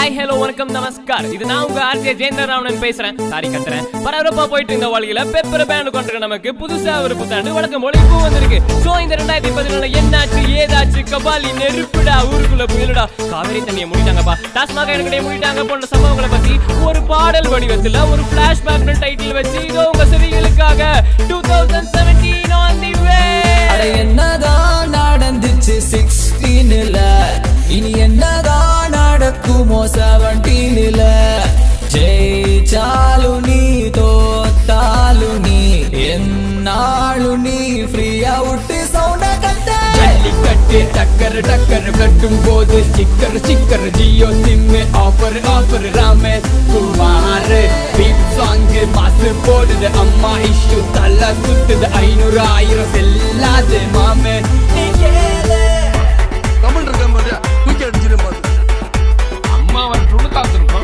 hi hello வணக்கம் நமஸ்கார் இது நான் உங்க ஆர்ஜே ஜெயந்தராமன் பேசுறேன் சாரி கத்துறேன் பரபரப்பா போயிட்டு இருந்த வாழ்க்கையில பெப்பர் பேண்ட் கொண்டிருக்க நமக்கு புதுசா ஒரு புத்தாண்டு வழக்கம் போல இப்போ வந்திருக்கு சோ இந்த ரெண்டாயிரத்தி பதினொன்று என்னாச்சு ஏதாச்சு கபாலி நெருப்புடா ஊருக்குள்ள புயலுடா காவிரி தண்ணியை முடிட்டாங்கப்பா டாஸ்மாக எனக்கு முடிட்டாங்க போன்ற சம்பவங்களை பத்தி ஒரு பாடல் வடிவத்துல ஒரு பிளாஷ்பேக் டைட்டில் வச்சு இதோ உங்க செவிகளுக்காக two thousand seventeen on the way அட என்னதான் நடந்துச்சு சிக்ஸ்டீன்ல இனி என்னதான் நடக்குமோ செவன்டீன்ல ஜெயிச்சாலும் நீ தோத்தாலும் நீ என்னாலும் நீ ஃப்ரீயா விட்டு சவுண்ட கத்த ஜல்லிக்கட்டு டக்கர் டக்கர் கட்டும் போது சிக்கர் சிக்கர் Jio sim offer offer Rama Kumar beep song மாசு போடுது அம்மா இஷ்யூ தலை சுத்துது ஐநூறு ஆயிரம் செல்லாது மாமே நீ கேளு கமல் இருக்கான் பாரு தூக்கி அடிச்சிடும் பாரு அம்மா வரட்டும்னு காத்திருக்கோம்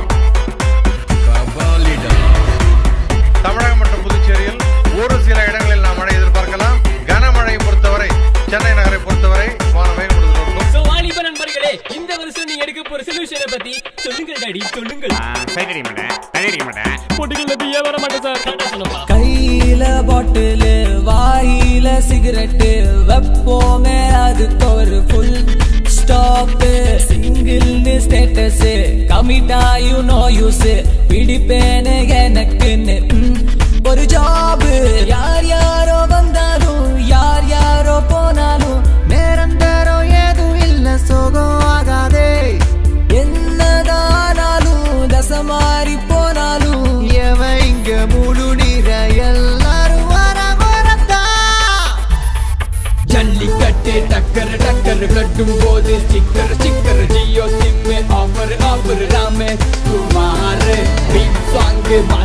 தமிழகம் மற்றும் புதுச்சேரியில் ஒரு சில இடங்களில் நாம் மழை எதிர்பார்க்கலாம் கனமழை பொறுத்தவரை சென்னை நகரை பொறுத்தவரை வானம் மேகமூட்டத்துடன் சோ வாலிப நண்பர்களே இந்த வருஷம் நீங்க எடுக்க போற சொல்யூஷனை பத்தி சொல்லுங்கள் டாடி சொல்லுங்கள் சைட் அடிக்க மாட்டேன் சைட் அடிக்க மாட்டேன் போட்டிகள் நம்பி ஏன் வர மாட்டேன் சார் கரெக்டா சொன்னப்பா கையில பாட்டிலு வாயில சிகரெட்டு வெப்போமே அதுக்கு ஒரு ஃபுல் ஸ்டாப் சிங்கிள்னு ஸ்டேட்டஸ் கமிட்டா யூ நோ யூஸ் பிடிப்பேனே எனக்குன்னு ம், ஒரு ஜாப் யார் யாரோ வந்தாலும் யார் யாரோ போனாலும் நேரம் தரம் ஏதும் இல்ல சோகம் ஆகாதே என்னதானாலும் தசை மாறி போனாலும் எவன் இங்க முழு நீர எல்லாரும் வர வரத்தான் ஜல்லிக்கட்டு டக்கர் டக்கர் கட்டும் போது சிக்கர் சிக்கர் Jio sim offer offer Rama Kumar beep song